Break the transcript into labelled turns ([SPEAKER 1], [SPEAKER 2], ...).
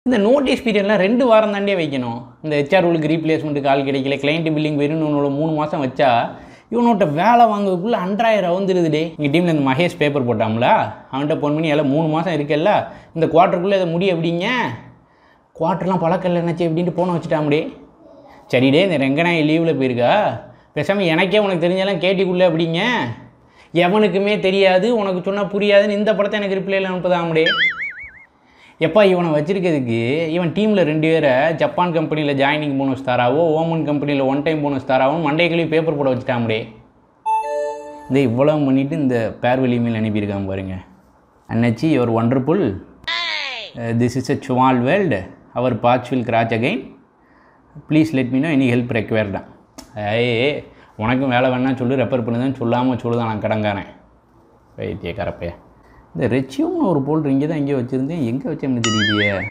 [SPEAKER 1] இந்த நோட்டீஸ் பீரியட்லாம் ரெண்டு வாரம் தாண்டே வைக்கணும் இந்த ஹெச்ஆர் ரூலுக்கு ரீப்ளேஸ்மெண்ட்டுக்கு ஆள் கிடைக்கல கிளைண்ட் பில்லிங் வெறும் இவனோட மூணு மாதம் வச்சா இவனோட்ட வேலை வாங்குறதுக்குள்ளே அன்றாயிரம் வந்துருதுடே எங்கள் டீமில் இந்த மகேஷ் பேப்பர் போட்டாம்ல அவன்கிட்ட ஃபோன் பண்ணி எல்லாம் மூணு மாதம் இருக்கல்ல இந்த குவார்ட்டருக்குள்ளே இதை முடி எப்படிங்க குவார்ட்டர்லாம் பழக்கம் இல்லைன்னாச்சு எப்படின்ட்டு போன வச்சுட்டாமடே சரிடே இந்த ரெங்கநாய் லீவில் போயிருக்கா பேசாமல் எனக்கே உனக்கு தெரிஞ்செல்லாம் கேட்டிக்குள்ளே அப்படிங்க எவனுக்குமே தெரியாது உனக்கு சொன்னால் புரியாதுன்னு இந்த படத்தை எனக்கு ரிப்ளைல அனுப்புதாமடே எப்பா இவனை வச்சிருக்கிறதுக்கு இவன் டீமில் ரெண்டு பேரை ஜப்பான் கம்பெனியில் ஜாயினிங் போனஸ் தாராவோ ஓமன் கம்பெனியில் ஒன் டைம் போனஸ் தாராவும் மண்டே கழுவி பேப்பர் போட வச்சுட்டாமடே இந்த இவ்வளோ பண்ணிவிட்டு இந்த பேர்வெளி மேல் அனுப்பியிருக்கான் பாருங்க அண்ணாச்சி your wonderful this is a small world our batch will cross again please let me know any help ரெக்வயர்டான் ஏய் உனக்கும் வேலை வேணா சொல்லு ரெஃபர் பண்ணுதான் சொல்லாமல் சொல்லுதான் நான் கடங்காரன் வைத்திய கரப்பைய இந்த ரெச்சியூம்னு ஒரு போல்டர் இங்கே தான் எங்கேயோ வச்சுருந்தேன் எங்கே வச்சேன்னு தெரியலையே